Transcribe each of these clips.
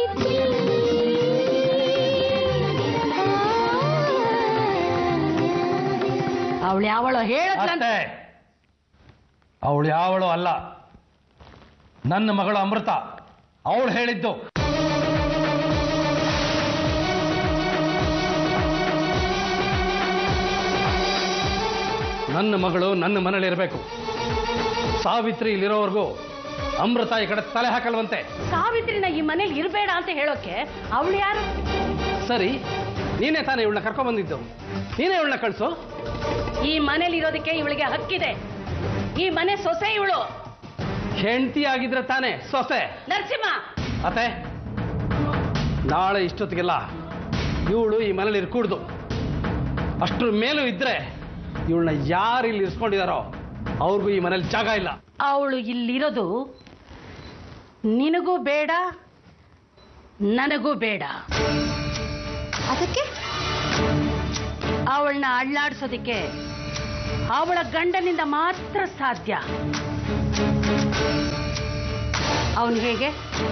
ಅವಳು ಯಾವಳೋ ಹೇಳತ್ರ ಅತ್ತೆ ಅವಳು ಯಾವಳು ಅಲ್ಲ ನನ್ನ ಮಗಳು ಅಮೃತ ಅವಳು ಹೇಳಿದ್ದು ನನ್ನ ಮಗಳು ನನ್ನ ಮನೇಲಿ ಇರಬೇಕು ಸಾವಿತ್ರಿ ಇಲ್ಲಿರೋವರೆಗೂ ಅಮೃತ ಈ ಕಡೆ ತಲೆ ಹಾಕಲ್ವಂತೆ ಸಾವಿತ್ರಿನ ಈ ಮನೇಲಿ ಇರಬೇಡ ಅಂತ ಹೇಳೋಕೆ ಅವಳು ಯಾರು ಸರಿ ನೀನೇ ತಾನೇ ಇವಳನ್ನ ಕರ್ಕೊಂಡ್ ಬಂದಿದ್ದು ನೀನೇ ಇವಳನ್ನ ಕಳಿಸು ಈ ಮನೇಲಿ ಇರೋದಕ್ಕೆ ಇವಳಿಗೆ ಹಕ್ಕಿದೆ ಈ ಮನೆ ಸೊಸೆ ಇವಳು ಹೆಂಡತಿ ಆಗಿದ್ರೆ ತಾನೇ ಸೊಸೆ ನರಸಿಂಹ ಅತ್ತೆ ನಾಳೆ ಇಷ್ಟೊತ್ತಿಗೆಲ್ಲ ಇವಳು ಈ ಮನೇಲಿ ಇರ್ಕೂಡ್ದು ಅಷ್ಟ್ರ ಮೇಲೂ ಇದ್ರೆ ಇವಳನ್ನ ಯಾರು ಇಲ್ಲಿ ಇರಿಸ್ಕೊಂಡಿದಾರೋ ಅವ್ರಿಗೂ ಈ ಮನೇಲಿ ಜಾಗ ಇಲ್ಲ ಅವಳು ಇಲ್ಲಿರೋದು ನಿನಗೂ ಬೇಡ ನನಗೂ ಬೇಡ ಅದಕ್ಕೆ ಅವಳನ್ನ ಅಳ್ಳಾಡ್ಸೋದಿಕ್ಕೆ ಅವಳ ಗಂಡನಿಂದ ಮಾತ್ರ ಸಾಧ್ಯ ಅವನು ಹೇಗೆ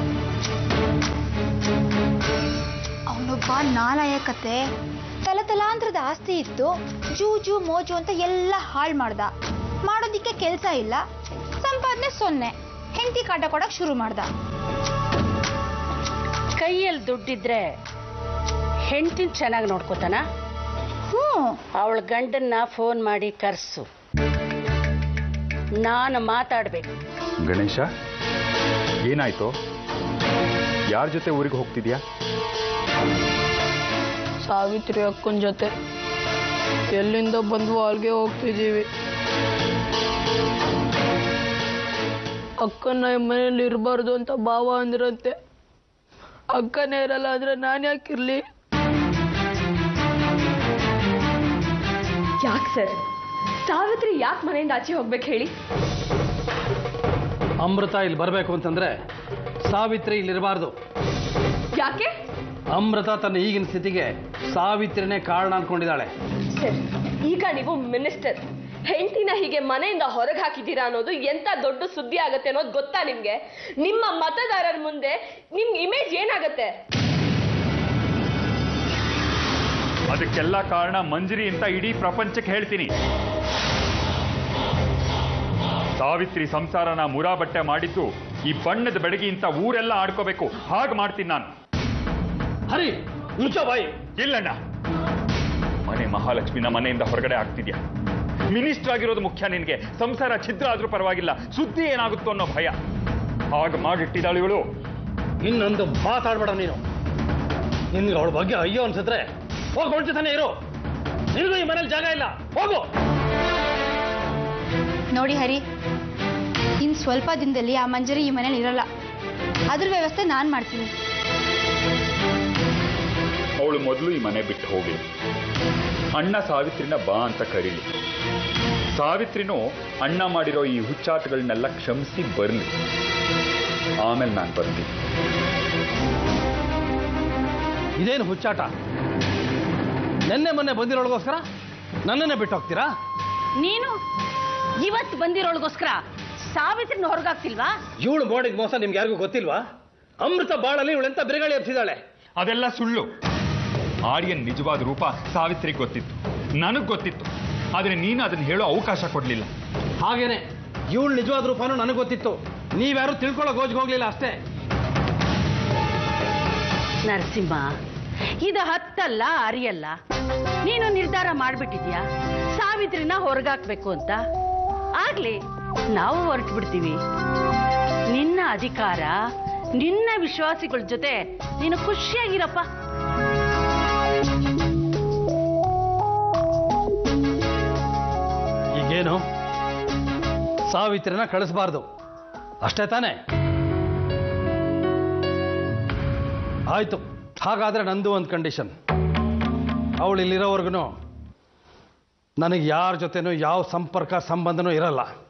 ಅವನೊಬ್ಬ ನಾಲಾಯಕತೆ ತಲತಲಾಂತರದ ಆಸ್ತಿ ಇತ್ತು ಜೂ ಜೂ ಮೋಜು ಅಂತ ಎಲ್ಲ ಹಾಳು ಮಾಡ್ದ ಮಾಡೋದಿಕ್ಕೆ ಕೆಲಸ ಇಲ್ಲ ಸಂಪಾದನೆ ಸೊನ್ನೆ ಹೆಂಡತಿ ಕಾಟ ಕೊಡಕ್ ಶುರು ಮಾಡ್ದ ಕೈಯಲ್ಲಿ ದುಡ್ಡಿದ್ರೆ ಹೆಂಡತಿನ ಚೆನ್ನಾಗಿ ನೋಡ್ಕೋತಾನ ಹ್ಞೂ ಅವಳ ಗಂಡನ್ನ ಫೋನ್ ಮಾಡಿ ಕರ್ಸು ನಾನು ಮಾತಾಡ್ಬೇಕು ಗಣೇಶ ಏನಾಯ್ತು ಯಾರ ಜೊತೆ ಊರಿಗೆ ಹೋಗ್ತಿದ್ಯಾ ಸಾವಿತ್ರಿ ಅಕ್ಕನ ಜೊತೆ ಎಲ್ಲಿಂದ ಬಂದ್ವು ಅಲ್ಲಿಗೆ ಹೋಗ್ತಿದ್ದೀವಿ ಅಕ್ಕನ ಮನೇಲಿ ಇರಬಾರ್ದು ಅಂತ ಭಾವ ಅಂದ್ರಂತೆ ಅಕ್ಕನೇ ಇರಲ್ಲ ಅಂದ್ರೆ ನಾನು ಯಾಕಿರ್ಲಿ ಯಾಕೆ ಸರ್ ಸಾವಿತ್ರಿ ಯಾಕೆ ಮನೆಯಿಂದ ಆಚೆ ಹೋಗ್ಬೇಕು ಹೇಳಿ ಅಮೃತ ಇಲ್ಲಿ ಬರಬೇಕು ಅಂತಂದ್ರೆ ಸಾವಿತ್ರಿ ಇಲ್ಲಿರಬಾರ್ದು ಯಾಕೆ ಅಮೃತ ತನ್ನ ಈಗಿನ ಸ್ಥಿತಿಗೆ ಸಾವಿತ್ರಿನೇ ಕಾರಣ ಅನ್ಕೊಂಡಿದ್ದಾಳೆ ಸರ್ ಈಗ ನೀವು ಮಿನಿಸ್ಟರ್ ಹೆಂಡತಿನ ಹೀಗೆ ಮನೆಯಿಂದ ಹೊರಗೆ ಹಾಕಿದ್ದೀರಾ ಅನ್ನೋದು ಎಂತ ದೊಡ್ಡ ಸುದ್ದಿ ಆಗತ್ತೆ ಅನ್ನೋದು ಗೊತ್ತಾ ನಿಮ್ಗೆ ನಿಮ್ಮ ಮತದಾರರ ಮುಂದೆ ನಿಮ್ ಇಮೇಜ್ ಏನಾಗತ್ತೆ ಅದಕ್ಕೆಲ್ಲ ಕಾರಣ ಮಂಜರಿ ಅಂತ ಇಡೀ ಪ್ರಪಂಚಕ್ಕೆ ಹೇಳ್ತೀನಿ ಸಾವಿತ್ರಿ ಸಂಸಾರನ ಮುರಾಬಟ್ಟೆ ಮಾಡಿದ್ದು ಈ ಬಣ್ಣದ ಬೆಡಗಿ ಅಂತ ಊರೆಲ್ಲ ಆಡ್ಕೋಬೇಕು ಹಾಗೆ ಮಾಡ್ತೀನಿ ನಾನು ಹರಿ ಮುಚ್ಚ ಬಾಯಿ ಇಲ್ಲಣ್ಣ ಮನೆ ಮಹಾಲಕ್ಷ್ಮಿನ ಮನೆಯಿಂದ ಹೊರಗಡೆ ಆಗ್ತಿದ್ಯಾ ಮಿನಿಸ್ಟರ್ ಆಗಿರೋದು ಮುಖ್ಯ ನಿನ್ಗೆ ಸಂಸಾರ ಛಿದ್ರ ಆದ್ರೂ ಪರವಾಗಿಲ್ಲ ಸುದ್ದಿ ಏನಾಗುತ್ತೋ ಅನ್ನೋ ಭಯ ಹಾಗೆ ಮಾಡಿಟ್ಟಿದ್ದಾಳು ಇವಳು ಇನ್ನೊಂದು ಮಾತಾಡ್ಬೇಡ ನೀನು ನಿನ್ಗೆ ಅವಳ ಬಗ್ಗೆ ಅಯ್ಯೋ ಅನ್ಸಿದ್ರೆ ಹೋಗಿ ಅವಳ ಜೊತೆನೇ ಇರು ನಿನಗೂ ಈ ಮನೇಲಿ ಜಾಗ ಇಲ್ಲ ಹೋಗು ನೋಡಿ ಹರಿ ಇನ್ ಸ್ವಲ್ಪ ದಿನದಲ್ಲಿ ಆ ಮಂಜರಿ ಈ ಮನೇಲಿ ಇರಲ್ಲ ಅದ್ರ ವ್ಯವಸ್ಥೆ ನಾನು ಮಾಡ್ತೀನಿ ಅವಳು ಮೊದಲು ಈ ಮನೆ ಬಿಟ್ಟು ಹೋಗಿ ಅಣ್ಣ ಸಾವಿತ್ರಿನ ಬಾ ಅಂತ ಕರೀಲಿ ಸಾವಿತ್ರಿನೂ ಅಣ್ಣ ಮಾಡಿರೋ ಈ ಹುಚ್ಚಾಟಗಳನ್ನೆಲ್ಲ ಕ್ಷಮಿಸಿ ಬರಲಿ ಆಮೇಲೆ ನಾನು ಬರ್ತೀನಿ ಇದೇನು ಹುಚ್ಚಾಟ ನೆನ್ನೆ ಮೊನ್ನೆ ಬಂದಿರೋಳಗೋಸ್ಕರ ನನ್ನನ್ನೇ ಬಿಟ್ಟು ಹೋಗ್ತೀರಾ ನೀನು ಇವತ್ತು ಬಂದಿರೋಳ್ಗೋಸ್ಕರ ಸಾವಿತ್ರಿನ ಹೊರಗಾಗ್ತಿಲ್ವಾ ಇವಳು ಮಾಡಿದ ಮೋಸ ನಿಮ್ಗೆ ಯಾರಿಗೂ ಗೊತ್ತಿಲ್ವಾ ಅಮೃತ ಬಾಳಲ್ಲಿ ಇವಳೆಂತ ಬಿರುಗಾಳಿ ಎಬ್ಸಿದಾಳೆ ಅದೆಲ್ಲ ಸುಳ್ಳು ಆರ್ಯನ್ ನಿಜವಾದ ರೂಪ ಸಾವಿತ್ರಿಗೆ ಗೊತ್ತಿತ್ತು ನನಗೆ ಗೊತ್ತಿತ್ತು ಆದರೆ ನೀನು ಅದನ್ನ ಹೇಳೋ ಅವಕಾಶ ಕೊಡಲಿಲ್ಲ ಹಾಗೇನೆ ಇವಳು ನಿಜವಾದ ರೂಪನೂ ನನಗೆ ಗೊತ್ತಿತ್ತು ನೀವ್ಯಾರು ತಿಳ್ಕೊಳ್ಳೋ ಗೋಜ್ಗೆ ಹೋಗ್ಲಿಲ್ಲ ಅಷ್ಟೇ ನರಸಿಂಹ ಇದು ಹತ್ತಲ್ಲ ಅರಿಯಲ್ಲ ನೀನು ನಿರ್ಧಾರ ಮಾಡ್ಬಿಟ್ಟಿದ್ಯಾ ಸಾವಿತ್ರಿನ ಹೊರಗಾಕ್ಬೇಕು ಅಂತ ಆಗ್ಲಿ ನಾವು ಹೊರಟು ಬಿಡ್ತೀವಿ ನಿನ್ನ ಅಧಿಕಾರ ನಿನ್ನ ವಿಶ್ವಾಸಿಗಳ ಜೊತೆ ನೀನು ಖುಷಿಯಾಗಿರಪ್ಪ ಈಗೇನು ಸಾವಿತ್ರಿನ ಕಳಿಸ್ಬಾರ್ದು ಅಷ್ಟೇ ತಾನೇ ಆಯ್ತು ಹಾಗಾದ್ರೆ ನಂದು ಒಂದು ಕಂಡೀಷನ್ ಅವಳು ಇಲ್ಲಿರೋವರೆಗೂ ನನಗೆ ಯಾರ ಜೊತೆನೂ ಯಾವ ಸಂಪರ್ಕ ಸಂಬಂಧನೂ ಇರಲ್ಲ